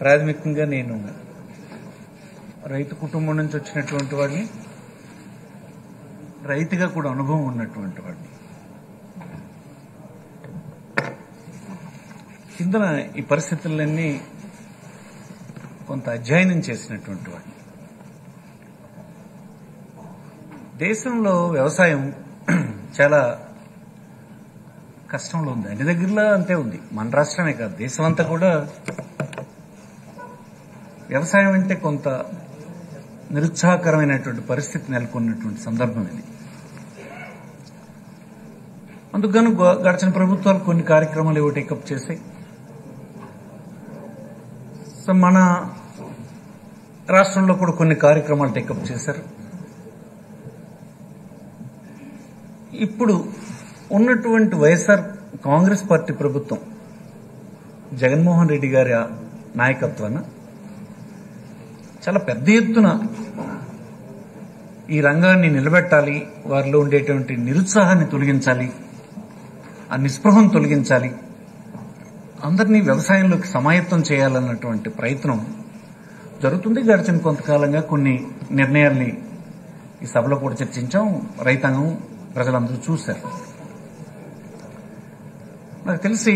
ప్రాథమికంగా నేను రైతు కుటుంబం నుంచి వచ్చినటువంటి వాడిని రైతుగా కూడా అనుభవం ఉన్నటువంటి వాడిని కిందన ఈ పరిస్థితులన్నీ కొంత అధ్యయనం చేసినటువంటి వాడిని దేశంలో వ్యవసాయం చాలా కష్టంలో ఉంది అన్ని దగ్గరలో అంతే ఉంది మన రాష్ట్రమే కాదు దేశం అంతా కూడా వ్యవసాయం అంటే కొంత నిరుత్సాహకరమైనటువంటి పరిస్థితి నెలకొన్నటువంటి సందర్భం ఇది అందుకని గ- గడిచిన ప్రభుత్వాలు కొన్ని కార్యక్రమాలు ఏవో టేకప్ చేశాయి సో మన రాష్ట్రంలో కూడా కొన్ని కార్యక్రమాలు టేకప్ చేశారు ఇప్పుడు ఉన్నటువంటి వైఎస్ఆర్ కాంగ్రెస్ పార్టీ ప్రభుత్వం జగన్మోహన్ రెడ్డి గారి నాయకత్వాన చాలా పెద్ద ఎత్తున ఈ రంగాన్ని నిలబెట్టాలి వారిలో ఉండేటువంటి నిరుత్సాహాన్ని తొలగించాలి ఆ నిస్పృహను తొలగించాలి అందరినీ వ్యవసాయంలోకి సమాయత్తం చేయాలన్నటువంటి ప్రయత్నం జరుగుతుంది గడిచిన కొంతకాలంగా కొన్ని నిర్ణయాల్ని ఈ సభలో కూడా చర్చించాం రైతాంగం ప్రజలందరూ చూశారు నాకు తెలిసి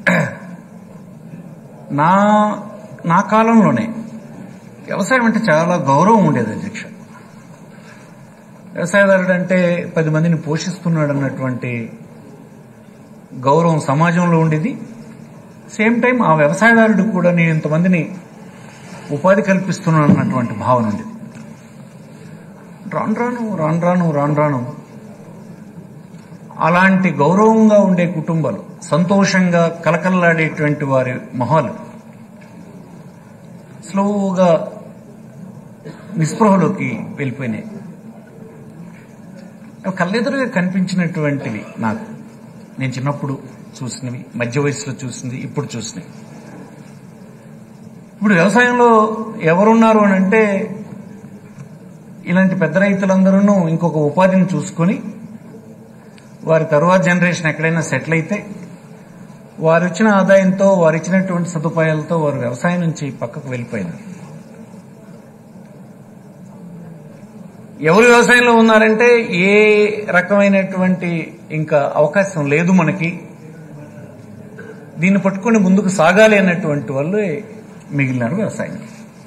నా నా కాలంలోనే వ్యవసాయం అంటే చాలా గౌరవం ఉండేది అధ్యక్ష వ్యవసాయదారుడు అంటే పది మందిని పోషిస్తున్నాడు అన్నటువంటి గౌరవం సమాజంలో ఉండేది సేమ్ టైం ఆ వ్యవసాయదారుడు కూడా నేను ఇంతమందిని ఉపాధి కల్పిస్తున్నాను అన్నటువంటి భావన ఉండేది రాను రాను రాను రాను రాను రాను అలాంటి గౌరవంగా ఉండే కుటుంబాలు సంతోషంగా కలకల్లాడేటువంటి వారి మొహాలు స్లోగా నిస్పృహలోకి వెళ్ళిపోయినాయి అవి కళ్ళెదురుగా కనిపించినటువంటివి నాకు నేను చిన్నప్పుడు చూసినవి మధ్య వయసులో చూసింది ఇప్పుడు చూసినవి ఇప్పుడు వ్యవసాయంలో ఎవరున్నారు అని అంటే ఇలాంటి పెద్ద రైతులందరూ ఇంకొక ఉపాధిని చూసుకొని వారి తరువాత జనరేషన్ ఎక్కడైనా సెటిల్ అయితే వారు ఇచ్చిన ఆదాయంతో వారు ఇచ్చినటువంటి సదుపాయాలతో వారు వ్యవసాయం నుంచి పక్కకు వెళ్ళిపోయినారు ఎవరు వ్యవసాయంలో ఉన్నారంటే ఏ రకమైనటువంటి ఇంకా అవకాశం లేదు మనకి దీన్ని పట్టుకొని ముందుకు సాగాలి అన్నటువంటి వాళ్ళు మిగిలినారు వ్యవసాయం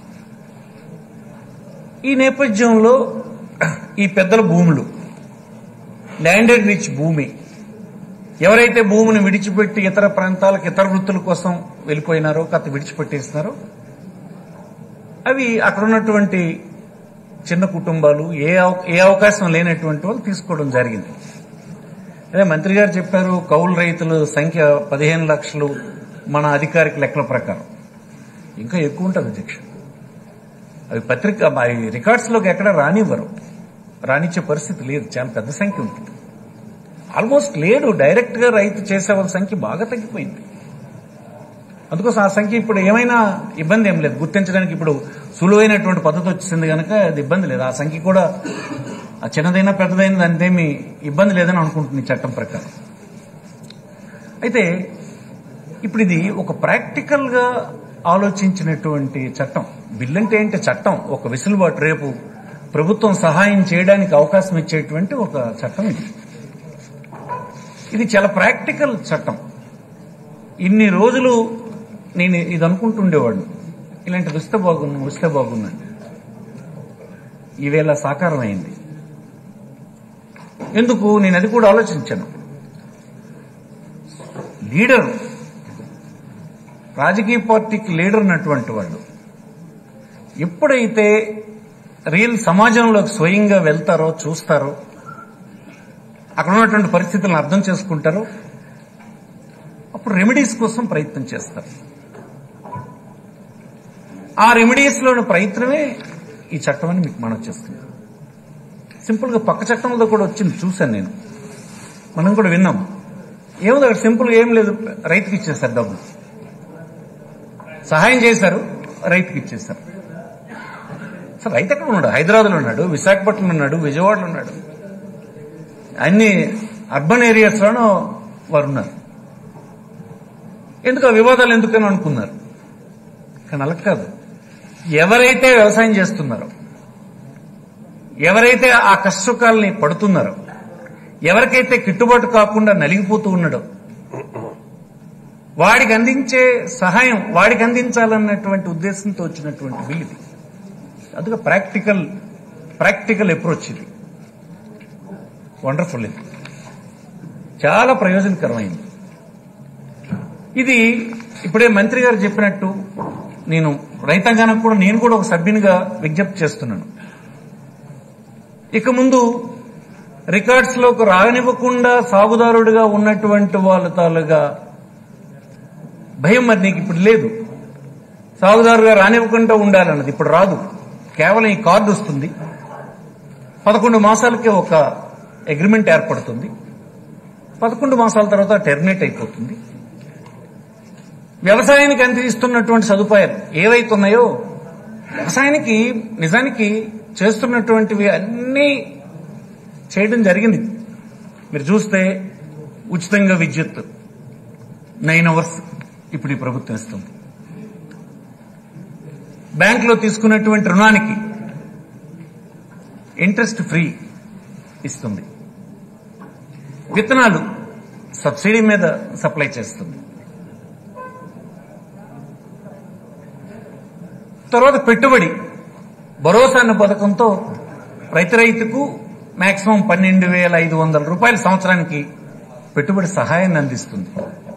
ఈ నేపథ్యంలో ఈ పెద్దల భూములు ల్యాండెడ్ రిచ్ భూమి ఎవరైతే భూమిని విడిచిపెట్టి ఇతర ప్రాంతాలకు ఇతర వృత్తుల కోసం వెళ్ళిపోయినారో కథ విడిచిపెట్టేస్తున్నారో అవి అక్కడ ఉన్నటువంటి చిన్న కుటుంబాలు ఏ అవ- ఏ అవకాశం లేనటువంటి వాళ్ళు తీసుకోవడం జరిగింది అదే మంత్రి గారు చెప్పారు కౌలు రైతుల సంఖ్య పదిహేను లక్షలు మన అధికారిక లెక్కల ప్రకారం ఇంకా ఎక్కువ ఉంటుంది అధ్యక్ష అవి పత్రిక అవి రికార్డ్స్ లోకి ఎక్కడ రానివ్వరు రానిచ్చే పరిస్థితి లేదు చాలా పెద్ద సంఖ్య ఉంటుంది ఆల్మోస్ట్ లేడు డైరెక్ట్ గా రైతు చేసే వాళ్ళ సంఖ్య బాగా తగ్గిపోయింది అందుకోసం ఆ సంఖ్య ఇప్పుడు ఏమైనా ఇబ్బంది ఏం లేదు గుర్తించడానికి ఇప్పుడు సులువైనటువంటి పద్ధతి వచ్చింది కనుక అది ఇబ్బంది లేదు ఆ సంఖ్య కూడా ఆ చిన్నదైనా పెద్దదైనా దానిదేమి ఇబ్బంది లేదని అనుకుంటుంది ఈ చట్టం ప్రకారం అయితే ఇప్పుడు ఇది ఒక ప్రాక్టికల్ గా ఆలోచించినటువంటి చట్టం బిల్ అంటే ఏంటి చట్టం ఒక వెసులుబాటు రేపు ప్రభుత్వం సహాయం చేయడానికి అవకాశం ఇచ్చేటువంటి ఒక చట్టం ఇది ఇది చాలా ప్రాక్టికల్ చట్టం ఇన్ని రోజులు నేను ఇది అనుకుంటుండేవాడిని ఇలాంటిది వస్తే బాగుంది వస్తే బాగుందండి ఈవేళ సాకారం అయింది ఎందుకు నేను అది కూడా ఆలోచించాను లీడర్ రాజకీయ పార్టీకి లీడర్ అన్నటువంటి వాళ్ళు ఎప్పుడైతే రియల్ సమాజంలోకి స్వయంగా వెళ్తారో చూస్తారో అక్కడ ఉన్నటువంటి పరిస్థితులను అర్థం చేసుకుంటారో అప్పుడు రెమెడీస్ కోసం ప్రయత్నం చేస్తారు ఆ రెమెడీస్ లోని ప్రయత్నమే ఈ చట్టం అని మీకు మనం చేస్తుంది సింపుల్ గా పక్క చట్టంలో కూడా వచ్చింది చూశాను నేను మనం కూడా విన్నాం ఏముంది అక్కడ సింపుల్ గా ఏం లేదు రైతుకి ఇచ్చేస్తారు డబ్బులు సహాయం చేశారు రైతుకి ఇచ్చేస్తారు అసలు రైతు ఎక్కడ ఉన్నాడు హైదరాబాద్లో ఉన్నాడు విశాఖపట్నంలో ఉన్నాడు విజయవాడలో ఉన్నాడు అన్ని అర్బన్ ఏరియాస్ లోనూ వారు ఉన్నారు ఎందుకు ఆ వివాదాలు ఎందుకని అనుకున్నారు కానీ అలా కాదు ఎవరైతే వ్యవసాయం చేస్తున్నారో ఎవరైతే ఆ కష్టసుఖాలని పడుతున్నారో ఎవరికైతే గిట్టుబాటు కాకుండా నలిగిపోతూ ఉన్నాడో వాడికి అందించే సహాయం వాడికి అందించాలన్నటువంటి ఉద్దేశంతో వచ్చినటువంటి బిల్ ఇది అదిగా ప్రాక్టికల్ ప్రాక్టికల్ అప్రోచ్ ఇది వండర్ఫుల్ ఇది చాలా ప్రయోజనకరమైంది ఇది ఇప్పుడే మంత్రి గారు చెప్పినట్టు నేను రైతాంగానికి కూడా నేను కూడా ఒక సభ్యునిగా విజ్ఞప్తి చేస్తున్నాను ఇక ముందు రికార్డ్స్ లోకి రానివ్వకుండా సాగుదారుడిగా ఉన్నటువంటి వాళ్ళ తాలుగా భయం మరి నీకు ఇప్పుడు లేదు సాగుదారుగా రానివ్వకుండా ఉండాలన్నది ఇప్పుడు రాదు కేవలం ఈ కార్డు వస్తుంది పదకొండు మాసాలకే ఒక అగ్రిమెంట్ ఏర్పడుతుంది పదకొండు మాసాల తర్వాత టెర్మినేట్ అయిపోతుంది వ్యవసాయానికి అందిస్తున్నటువంటి సదుపాయాలు ఏవైతున్నాయో వ్యవసాయానికి నిజానికి చేస్తున్నటువంటివి అన్నీ చేయడం జరిగింది మీరు చూస్తే ఉచితంగా విద్యుత్ నైన్ అవర్స్ ఇప్పుడు ఈ ప్రభుత్వం ఇస్తుంది బ్యాంకులో తీసుకున్నటువంటి రుణానికి ఇంట్రెస్ట్ ఫ్రీ ఇస్తుంది విత్తనాలు సబ్సిడీ మీద సప్లై చేస్తుంది తర్వాత పెట్టుబడి భరోసా అన్న పథకంతో ప్రతి రైతుకు మాక్సిమం పన్నెండు వేల ఐదు వందల రూపాయల సంవత్సరానికి పెట్టుబడి సహాయాన్ని అందిస్తుంది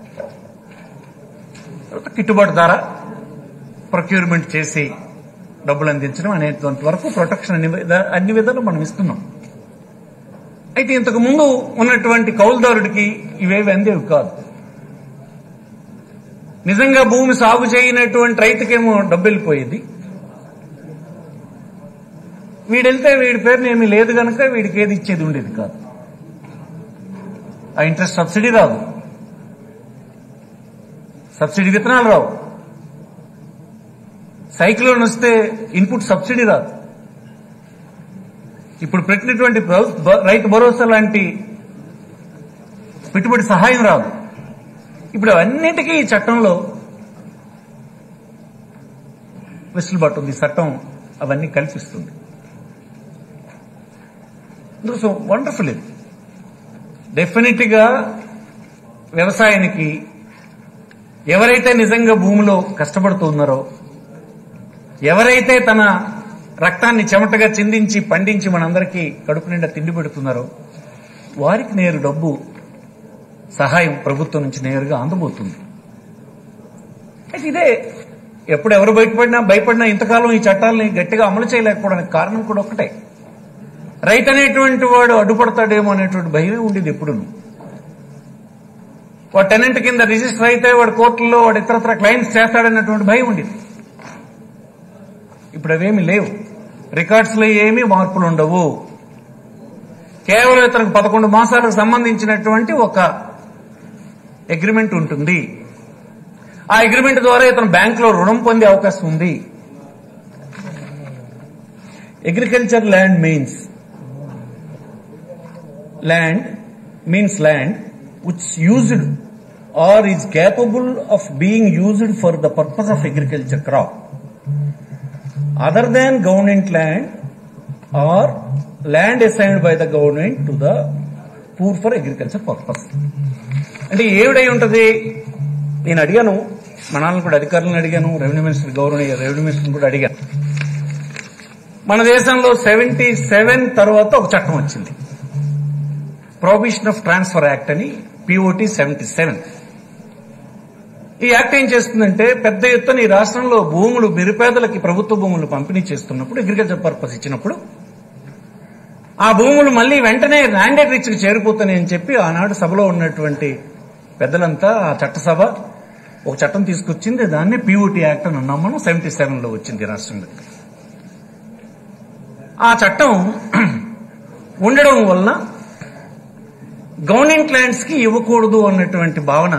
తర్వాత గిట్టుబాటు ధర ప్రొక్యూర్మెంట్ చేసి డబ్బులు అందించడం అనేటువంటి వరకు ప్రొటెక్షన్ అన్ని విధా- అన్ని విధాలు మనం ఇస్తున్నాం అయితే ఇంతకు ముందు ఉన్నటువంటి కౌలుదారుడికి ఇవేవి అందేవి కాదు నిజంగా భూమి సాగు చేయనటువంటి రైతుకేమో డబ్బు వెళ్ళిపోయేది వీడెళ్తే వీడి పేరుని ఏమీ లేదు కనుక వీడికి ఏది ఇచ్చేది ఉండేది కాదు ఆ ఇంట్రెస్ట్ సబ్సిడీ రాదు సబ్సిడీ విత్తనాలు రావు సైక్లోన్ వస్తే ఇన్పుట్ సబ్సిడీ రాదు ఇప్పుడు పెట్టినటువంటి భ- భ- రైతు భరోసా లాంటి పెట్టుబడి సహాయం రాదు ఇప్పుడు అవన్నిటికీ ఈ చట్టంలో వెసులుబాటు ఉంది ఈ చట్టం అవన్నీ కల్పిస్తుంది సో వండర్ఫుల్ ఇది డెఫినెట్ గా వ్యవసాయానికి ఎవరైతే నిజంగా భూమిలో కష్టపడుతున్నారో ఎవరైతే తన రక్తాన్ని చెమటగా చిందించి పండించి మనందరికీ కడుపు నిండా తిండి పెడుతున్నారో వారికి నేరు డబ్బు సహాయం ప్రభుత్వం నుంచి నేరుగా అందబోతుంది అయితే ఇదే ఎప్పుడు ఎవరు బయటపడినా భయపడినా ఇంతకాలం ఈ చట్టాలని గట్టిగా అమలు చేయలేకపోవడానికి కారణం కూడా ఒకటే రైతు అనేటువంటి వాడు అడ్డుపడతాడేమో అనేటువంటి భయమే ఉండేది ఎప్పుడును వాడు టెనెంట్ కింద రిజిస్టర్ అయితే వాడు కోర్టుల్లో వాడు ఇతరత్ర క్లైమ్స్ చేస్తాడన్నటువంటి భయం ఉండేది ఇప్పుడు అవేమి లేవు రికార్డ్స్ లో ఏమీ మార్పులు ఉండవు కేవలం ఇతనికి పదకొండు మాసాలకు సంబంధించినటువంటి ఒక అగ్రిమెంట్ ఉంటుంది ఆ అగ్రిమెంట్ ద్వారా ఇతను బ్యాంకులో రుణం పొందే అవకాశం ఉంది agriculture land means land means land which used or is capable of being used for the purpose of agriculture crop other than government land or land assigned by the government to the poor for agriculture purpose అంటే ఏవిడై ఉంటది నేను అడిగాను మనాలను కూడా అధికారులను అడిగాను revenue minister గౌరవ revenue minister కూడా అడిగాను మన దేశంలో సెవెంటీ సెవెన్ తర్వాత ఒక చట్టం వచ్చింది ప్రొహిబిషన్ ఆఫ్ ట్రాన్స్ఫర్ యాక్ట్ అని పిఓటి సెవెంటీ సెవెన్ ఈ యాక్ట్ ఏం చేస్తుందంటే పెద్ద ఎత్తున ఈ రాష్ట్రంలో భూములు నిరుపేదలకి ప్రభుత్వ భూములు పంపిణీ చేస్తున్నప్పుడు అగ్రికల్చర్ పర్పస్ ఇచ్చినప్పుడు ఆ భూములు మళ్ళీ వెంటనే ల్యాండెడ్ రిచ్ కి చేరిపోతాయని చెప్పి ఆనాడు సభలో ఉన్నటువంటి పెద్దలంతా ఆ చట్టసభ ఒక చట్టం తీసుకొచ్చింది దాన్ని పిఓటి యాక్ట్ అని అన్నాం మనం సెవెంటీ సెవెన్ లో వచ్చింది రాష్ట్రంలో ఆ చట్టం ఉండడం వలన గవర్నమెంట్ ల్యాండ్స్ కి ఇవ్వకూడదు అన్నటువంటి భావన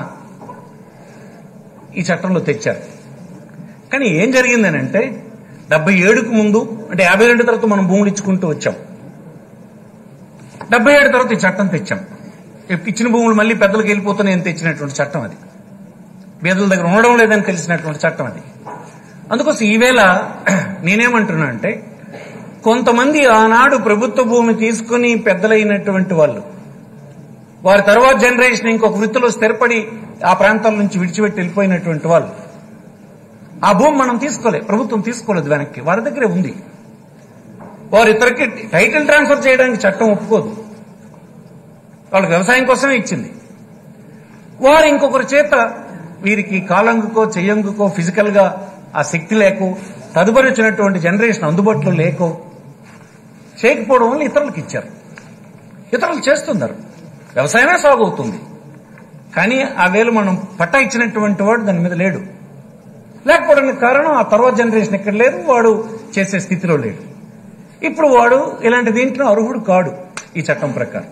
ఈ చట్టంలో తెచ్చారు కానీ ఏం జరిగిందనంటే డెబ్బై ఏడుకు ముందు అంటే యాభై రెండు తర్వాత మనం భూములు ఇచ్చుకుంటూ వచ్చాం డెబ్బై ఏడు తర్వాత ఈ చట్టం తెచ్చాం ఇచ్చిన భూములు మళ్ళీ పెద్దలకు వెళ్ళిపోతున్నాయని తెచ్చినటువంటి చట్టం అది పేదల దగ్గర ఉండడం లేదని తెలిసినటువంటి చట్టం అది అందుకోసం ఈవేళ నేనేమంటున్నా అంటే కొంతమంది ఆనాడు ప్రభుత్వ భూమి తీసుకుని పెద్దలైనటువంటి వాళ్ళు వారి తర్వాత జనరేషన్ ఇంకొక వృత్తిలో స్థిరపడి ఆ ప్రాంతాల నుంచి విడిచిపెట్టి వెళ్ళిపోయినటువంటి వాళ్ళు ఆ భూమి మనం తీసుకోలే ప్రభుత్వం తీసుకోలేదు వెనక్కి వారి దగ్గరే ఉంది వారు ఇతరికి టైటిల్ ట్రాన్స్ఫర్ చేయడానికి చట్టం ఒప్పుకోదు వాళ్ళకి వ్యవసాయం కోసమే ఇచ్చింది వారు ఇంకొకరి చేత వీరికి కాలంగుకో చెయ్యంగుకో ఫిజికల్ గా ఆ శక్తి లేకో తదుపరి వచ్చినటువంటి జనరేషన్ అందుబాటులో లేకో చేయకపోవడం వల్ల ఇతరులకు ఇచ్చారు ఇతరులు చేస్తున్నారు వ్యవసాయమే సాగు అవుతుంది కానీ ఆ వేలు మనం పట్టా ఇచ్చినటువంటి వాడు దాని మీద లేడు లేకపోవడానికి కారణం ఆ తర్వాత జనరేషన్ ఇక్కడ లేదు వాడు చేసే స్థితిలో లేడు ఇప్పుడు వాడు ఇలాంటి దీంట్లో అర్హుడు కాడు ఈ చట్టం ప్రకారం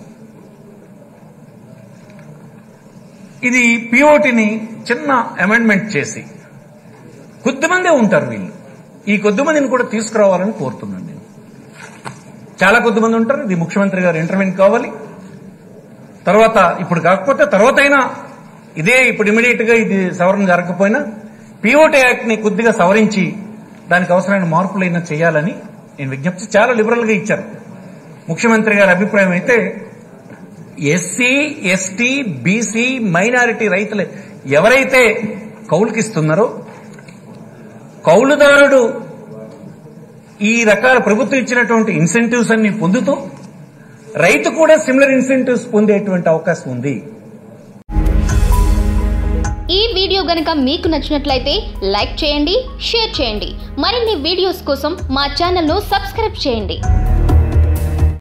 ఇది పిఓటిని చిన్న అమెండ్మెంట్ చేసి కొద్దిమందే ఉంటారు వీళ్ళు ఈ కొద్దిమందిని కూడా తీసుకురావాలని కోరుతున్నాను నేను చాలా కొద్దిమంది ఉంటారు ఇది ముఖ్యమంత్రి గారు ఇంటర్వ్యూన్ కావాలి తర్వాత ఇప్పుడు కాకపోతే తర్వాత అయినా ఇదే ఇప్పుడు ఇమీడియట్ గా ఇది సవరణ జరగకపోయినా పిఓటి యాక్ట్ ని కొద్దిగా సవరించి దానికి అవసరమైన మార్పులైనా చేయాలని నేను విజ్ఞప్తి చాలా లిబరల్ గా ఇచ్చారు ముఖ్యమంత్రి గారి అభిప్రాయం అయితే ఎస్సీ ఎస్టీ బీసీ మైనారిటీ రైతులు ఎవరైతే కౌలుకిస్తున్నారో కౌలుదారుడు ఈ రకాల ప్రభుత్వం ఇచ్చినటువంటి ఇన్సెంటివ్స్ అన్ని పొందుతూ రైతు కూడా సిమిలర్ ఇన్సెంటివ్స్ పొందేటువంటి అవకాశం ఉంది ఈ వీడియో గనుక మీకు నచ్చినట్లయితే లైక్ చేయండి షేర్ చేయండి మరిన్ని వీడియోస్ కోసం మా ఛానల్ను సబ్స్క్రైబ్ చేయండి